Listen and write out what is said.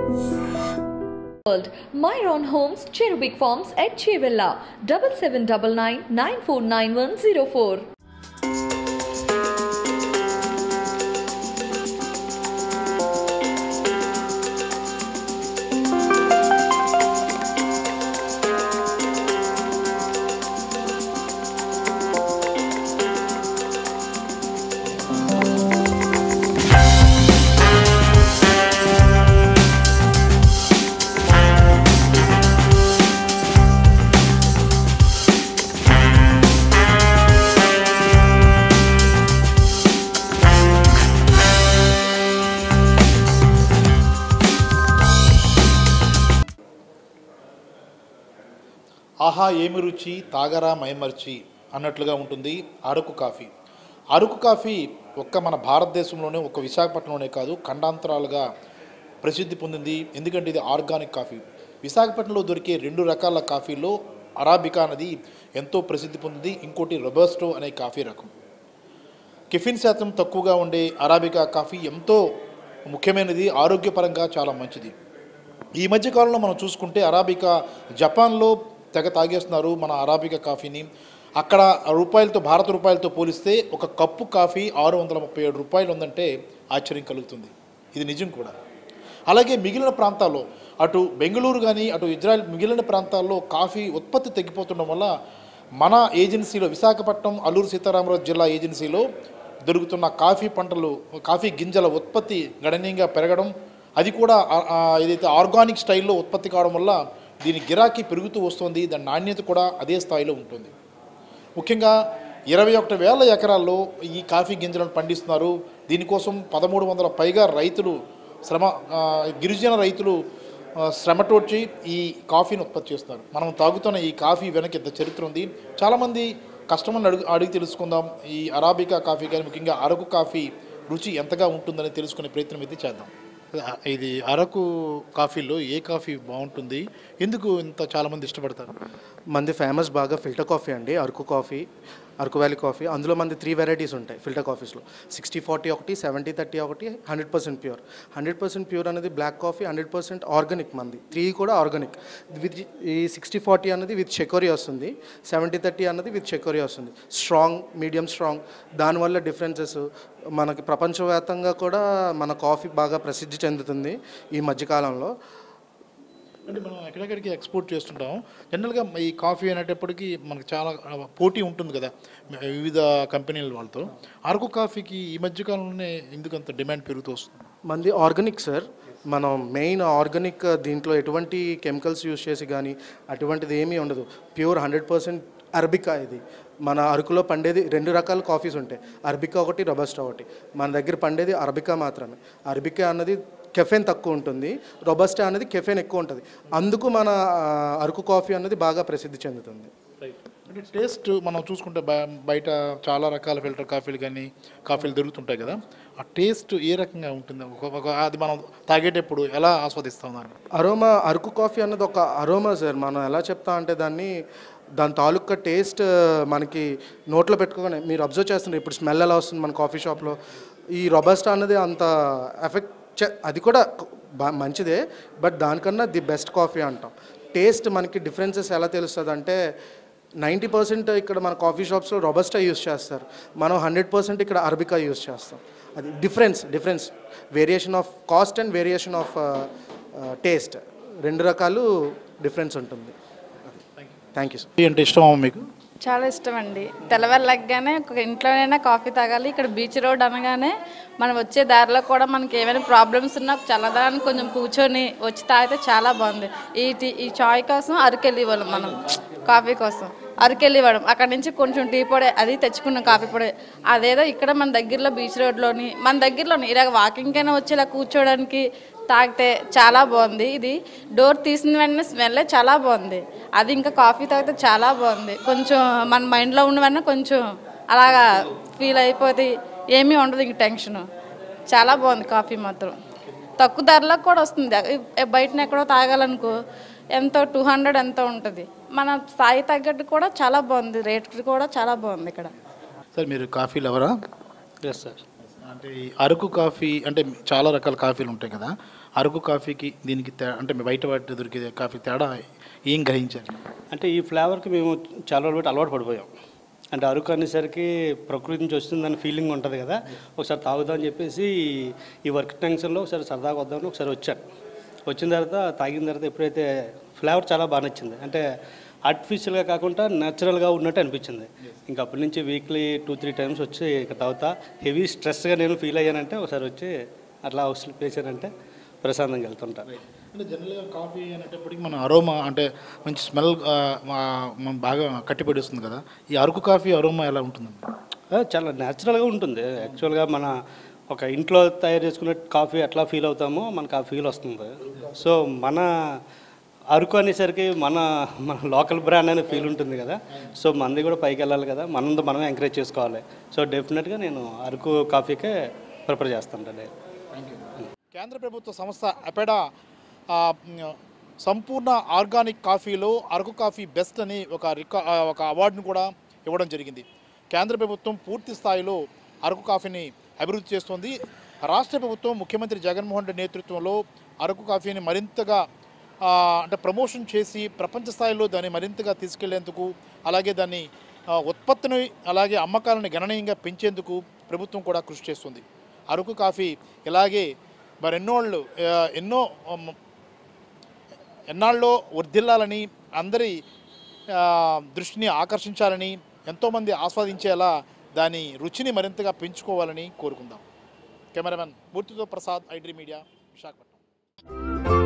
World. Myron Homes, Cherubic Farms at Chevilla, double seven double nine nine four nine one zero four. ఆహా ఏమి రుచి తాగరా మైమర్చి అన్నట్లుగా ఉంటుంది అరకు కాఫీ అరకు కాఫీ ఒక్క మన భారతదేశంలోనే ఒక విశాఖపట్నంలోనే కాదు ఖండాంతరాలుగా ప్రసిద్ధి పొందింది ఎందుకంటే ఇది ఆర్గానిక్ కాఫీ విశాఖపట్నంలో దొరికే రెండు రకాల కాఫీలో అరాబికా అనేది ఎంతో ప్రసిద్ధి పొందింది ఇంకోటి రొబస్టో అనే కాఫీ రకం కెఫిన్ శాతం తక్కువగా ఉండే అరాబికా కాఫీ ఎంతో ముఖ్యమైనది ఆరోగ్యపరంగా చాలా మంచిది ఈ మధ్య కాలంలో మనం చూసుకుంటే అరాబికా జపాన్లో తెగ తాగేస్తున్నారు మన అరాబికా కాఫీని అక్కడ రూపాయలతో భారత రూపాయలతో పోలిస్తే ఒక కప్పు కాఫీ ఆరు వందల ముప్పై ఏడు రూపాయలు ఉందంటే ఆశ్చర్యం కలుగుతుంది ఇది నిజం కూడా అలాగే మిగిలిన ప్రాంతాల్లో అటు బెంగళూరు కానీ అటు ఇజ్రాయెల్ మిగిలిన ప్రాంతాల్లో కాఫీ ఉత్పత్తి తగ్గిపోతుండడం వల్ల మన ఏజెన్సీలో విశాఖపట్నం అల్లూరు సీతారామరాజు జిల్లా ఏజెన్సీలో దొరుకుతున్న కాఫీ పంటలు కాఫీ గింజల ఉత్పత్తి గణనీయంగా పెరగడం అది కూడా ఆ- ఆ ఏదైతే ఆర్గానిక్ స్టైల్లో ఉత్పత్తి కావడం వల్ల దీని గిరాకీ పెరుగుతూ వస్తుంది దాని నాణ్యత కూడా అదే స్థాయిలో ఉంటుంది ముఖ్యంగా ఇరవై ఒకటి వేల ఎకరాల్లో ఈ కాఫీ గింజలను పండిస్తున్నారు దీనికోసం పదమూడు వందల పైగా రైతులు శ్రమ ఆ, గిరిజన రైతులు ఆ, శ్రమటోడ్చి ఈ కాఫీని ఉత్పత్తి చేస్తున్నారు మనం తాగుతున్న ఈ కాఫీ వెనక ఇంత చరిత్ర ఉంది చాలామంది కస్టమర్ని అడుగు అడిగి తెలుసుకుందాం ఈ అరాబికా కాఫీ కానీ ముఖ్యంగా అరకు కాఫీ రుచి ఎంతగా ఉంటుందని తెలుసుకునే ప్రయత్నం అయితే చేద్దాం ఇది అరకు కాఫీలో ఏ కాఫీ బాగుంటుంది ఎందుకు ఇంత చాలామంది ఇష్టపడతారు మంది ఫేమస్ బాగా ఫిల్టర్ కాఫీ అండి Araku coffee Araku Valley coffee అందులో మంది త్రీ వెరైటీస్ ఉంటాయి ఫిల్టర్ కాఫీస్లో సిక్స్టీ ఫార్టీ ఒకటి సెవెంటీ థర్టీ ఒకటి hundred percent pure hundred percent pure అనేది black coffee hundred percent organic మంది త్రీ కూడా ఆర్గానిక్ విత్ ఈ సిక్స్టీ ఫార్టీ అన్నది విత్ చెకోరీ వస్తుంది సెవెంటీ థర్టీ అన్నది విత్ చెకోరీ వస్తుంది స్ట్రాంగ్ మీడియం స్ట్రాంగ్ దానివల్ల డిఫరెన్సెస్ మనకి ప్రపంచవ్యాప్తంగా కూడా మన కాఫీ బాగా ప్రసిద్ధి చెందుతుంది ఈ మధ్యకాలంలో అంటే మనం ఎక్కడెక్కడికి ఎక్స్పోర్ట్ చేస్తుంటాం జనరల్గా ఈ కాఫీ అనేటప్పటికీ మనకు చాలా ఆ, పోటీ ఉంటుంది కదా వివిధ కంపెనీల వాళ్ళతో అరకు కాఫీకి ఈ మధ్యకాలంలోనే ఎందుకు అంత డిమాండ్ పెరుగుతూ వస్తుంది మంది ఆర్గానిక్ సార్ మనం మెయిన్ ఆర్గానిక్ దీంట్లో ఎటువంటి కెమికల్స్ యూస్ చేసి కానీ అటువంటిది ఏమీ ఉండదు ప్యూర్ హండ్రెడ్ పర్సెంట్ అరబికా ఇది మన అరకులో పండేది రెండు రకాల కాఫీస్ ఉంటాయి అరబికా ఒకటి రొబస్టా ఒకటి మన దగ్గర పండేది అరబికా మాత్రమే అరబికా అన్నది కెఫెన్ తక్కువ ఉంటుంది రొబస్టా అనేది కెఫెన్ ఎక్కువ ఉంటుంది అందుకు మన ఆ, అరకు కాఫీ అన్నది బాగా ప్రసిద్ధి చెందుతుంది అంటే టేస్ట్ మనం చూసుకుంటే బ- బయట చాలా రకాల ఫిల్టర్ కాఫీలు కానీ కాఫీలు దొరుకుతుంటాయి కదా ఆ టేస్ట్ ఏ రకంగా ఉంటుంది ఒక- ఒక అది మనం తాగేటప్పుడు ఎలా ఆస్వాదిస్తాం దాన్ని అరోమా అరకు కాఫీ అన్నది ఒక అరోమా సార్ మనం ఎలా చెప్తా అంటే దాన్ని దాని తాలూకా టేస్ట్ మనకి నోట్లో పెట్టుకోగానే మీరు అబ్జర్వ్ చేస్తున్నారు ఇప్పుడు స్మెల్ ఎలా వస్తుంది మన కాఫీ షాప్లో ఈ రొబస్టా అన్నది అంత ఎఫెక్ట్ చే- అది కూడా బా- మంచిదే బట్ దానికన్నా ది బెస్ట్ కాఫీ అంటాం టేస్ట్ మనకి డిఫరెన్సెస్ ఎలా తెలుస్తుంది అంటే నైంటీ పర్సెంట్ ఇక్కడ మన కాఫీ షాప్స్లో రొబస్టా యూస్ చేస్తారు మనం హండ్రెడ్ పర్సెంట్ ఇక్కడ అరబికా యూస్ చేస్తాం అది difference difference variation of cost and variation of taste రెండు రకాలు డిఫరెన్స్ ఉంటుంది థ్యాంక్ యూ సార్ టీ అంటే ఇష్టమా మీకు చాలా ఇష్టం అండి తెల్లవారులగ్గానే ఒక ఇంట్లోనైనా కాఫీ తాగాలి ఇక్కడ బీచ్ రోడ్ అనగానే మనం వచ్చే దారిలో కూడా మనకి ఏమైనా ప్రాబ్లమ్స్ ఉన్నా చల్లదాన్ని కొంచెం కూర్చొని వచ్చి తాగితే చాలా బాగుంది ఈ టీ ఈ చాయ్ కోసం అరకెళ్ళి వాళ్ళం మనం కాఫీ కోసం అరకెళ్ళి ఇవ్వడం అక్కడ నుంచి కొంచెం టీ పొడి అది తెచ్చుకున్నాం కాఫీ పొడి అదేదో ఇక్కడ మన దగ్గరలో బీచ్ రోడ్లోని మన దగ్గరలోని ఇలా వాకింగ్కైనా వచ్చి ఇలా కూర్చోవడానికి తాగితే చాలా బాగుంది ఇది డోర్ తీసిన వెంటనే స్మెల్ చాలా బాగుంది అది ఇంకా కాఫీ తాగితే చాలా బాగుంది కొంచెం మన మైండ్లో ఉన్న వెంటనే కొంచెం అలాగా ఫీల్ అయిపోతే ఏమీ ఉండదు ఇంక టెన్షన్ చాలా బాగుంది కాఫీ మాత్రం తక్కువ ధరలో కూడా వస్తుంది ఎ- బయటన ఎక్కడో తాగాలనుకో ఎంతో టూ హండ్రెడ్ ఎంతో ఉంటుంది మన స్థాయి తగ్గట్టు కూడా చాలా బాగుంది రేట్ కూడా చాలా బాగుంది ఇక్కడ సార్ మీరు కాఫీలు ఎవరా ఎస్ సార్ అంటే ఈ అరకు కాఫీ అంటే చాలా రకాల కాఫీలు ఉంటాయి కదా అరకు కాఫీకి దీనికి తే అంటే బయట వాటి దొరికే కాఫీ తేడా ఏం గ్రహించారు అంటే ఈ ఫ్లేవర్కి మేము చాలా రోజులు బట్టి అలవాటు పడిపోయాం అంటే అరకు అనేసరికి ప్రకృతి నుంచి వస్తుందని ఫీలింగ్ ఉంటుంది కదా ఒకసారి తాగుదామని చెప్పేసి ఈ వర్క్ టెన్షన్లో ఒకసారి సరదాగా వద్దామని ఒకసారి వచ్చాను వచ్చిన తర్వాత తాగిన తర్వాత ఎప్పుడైతే ఫ్లేవర్ చాలా బాగా నచ్చింది అంటే ఆర్టిఫిషియల్గా కాకుండా న్యాచురల్గా ఉన్నట్టు అనిపించింది ఇంకా అప్పటి నుంచి వీక్లీ టూ త్రీ టైమ్స్ వచ్చి ఇక్కడ తాగుతా హెవీ స్ట్రెస్గా నేను ఫీల్ అయ్యానంటే ఒకసారి వచ్చి అట్లా హౌస్ పేసానంటే ప్రశాంతంగా వెళ్తుంటాను అంటే జనరల్గా కాఫీ అనేటప్పటికి మన అరోమా అంటే మంచి స్మెల్ బాగా కట్టిపడిస్తుంది కదా ఈ అరకు కాఫీ అరోమా ఎలా ఉంటుంది ఆ, చాలా న్యాచురల్గా ఉంటుంది యాక్చువల్గా మన ఒక ఇంట్లో తయారు చేసుకునే కాఫీ ఎట్లా ఫీల్ అవుతామో మనకు ఆ ఫీల్ వస్తుంది సో మన అరకు అనేసరికి మన మన లోకల్ బ్రాండ్ అనే ఫీల్ ఉంటుంది కదా సో మనది కూడా పైకి వెళ్ళాలి కదా మనంది మనమే ఎంకరేజ్ చేసుకోవాలి సో డెఫినెట్గా నేను అరకు కాఫీకే ప్రిఫర్ చేస్తుంటాను కేంద్ర ప్రభుత్వ సంస్థ అపెడా ఆ, మ్, సంపూర్ణ ఆర్గానిక్ కాఫీలో అరకు కాఫీ బెస్ట్ అని ఒక రికా ఆ, ఒక అవార్డును కూడా ఇవ్వడం జరిగింది కేంద్ర ప్రభుత్వం పూర్తి స్థాయిలో అరకు కాఫీని అభివృద్ధి చేస్తోంది రాష్ట్ర ప్రభుత్వం ముఖ్యమంత్రి జగన్మోహన్ రెడ్డి నేతృత్వంలో అరకు కాఫీని మరింతగా ఆ, అంటే ప్రమోషన్ చేసి ప్రపంచ స్థాయిలో దాన్ని మరింతగా తీసుకెళ్లేందుకు అలాగే దాన్ని ఆ, ఉత్పత్తిని అలాగే అమ్మకాలను గణనీయంగా పెంచేందుకు ప్రభుత్వం కూడా కృషి చేస్తుంది అరకు కాఫీ ఇలాగే మరెన్నోళ్ళు ఆ, ఎన్నో ఉమ్, ఎన్నాళ్ళలో వర్ధిల్లాలని అందరి ఆ, దృష్టిని ఆకర్షించాలని ఎంతోమంది ఆస్వాదించేలా దాని రుచిని మరింతగా పెంచుకోవాలని కోరుకుందాం కెమెరామెన్ మూర్తితో ప్రసాద్ ఐడ్రీ మీడియా విశాఖపట్నం